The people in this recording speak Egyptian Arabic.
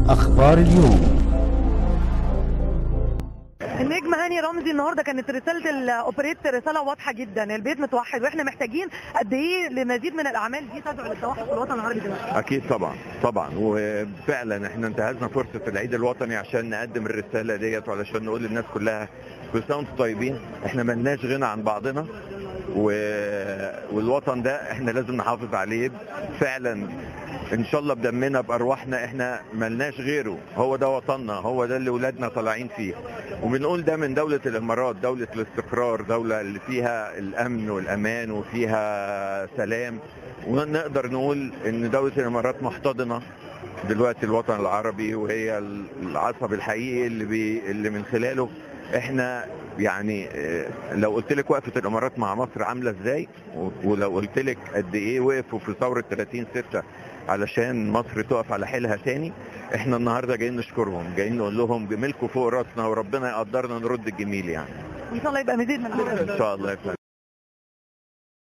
أخبار اليوم النجم هاني رمزي النهارده كانت رساله الاوبريت رساله واضحه جدا البيت متوحد واحنا محتاجين قد ايه لمزيد من الاعمال دي تدعو للتوحد في الوطن العربي دلوقتي اكيد طبعا طبعا وفعلا احنا انتهزنا فرصه العيد الوطني عشان نقدم الرساله ديت وعلشان نقول للناس كلها كل سنه وانتم طيبين احنا ملناش غنى عن بعضنا و... والوطن ده احنا لازم نحافظ عليه فعلا ان شاء الله بدمنا بارواحنا احنا ملناش غيره هو ده وطننا هو ده اللي ولادنا طالعين فيه وبنقول ده من دولة الامارات دولة الاستقرار دولة اللي فيها الامن والامان وفيها سلام ونقدر نقول ان دولة الامارات محتضنة دلوقتي الوطن العربي وهي العصب الحقيقي اللي بي اللي من خلاله احنا يعني اه، لو قلت لك وقفه الامارات مع مصر عامله ازاي و- ولو قلت لك قد ايه وقفوا في ثوره 30 6 علشان مصر تقف على حيلها تاني احنا النهارده جايين نشكرهم جايين نقول لهم جميلكم فوق راسنا وربنا يقدرنا نرد الجميل يعني ان شاء الله يبقى مزيد من الاعمال ان شاء الله يا فندم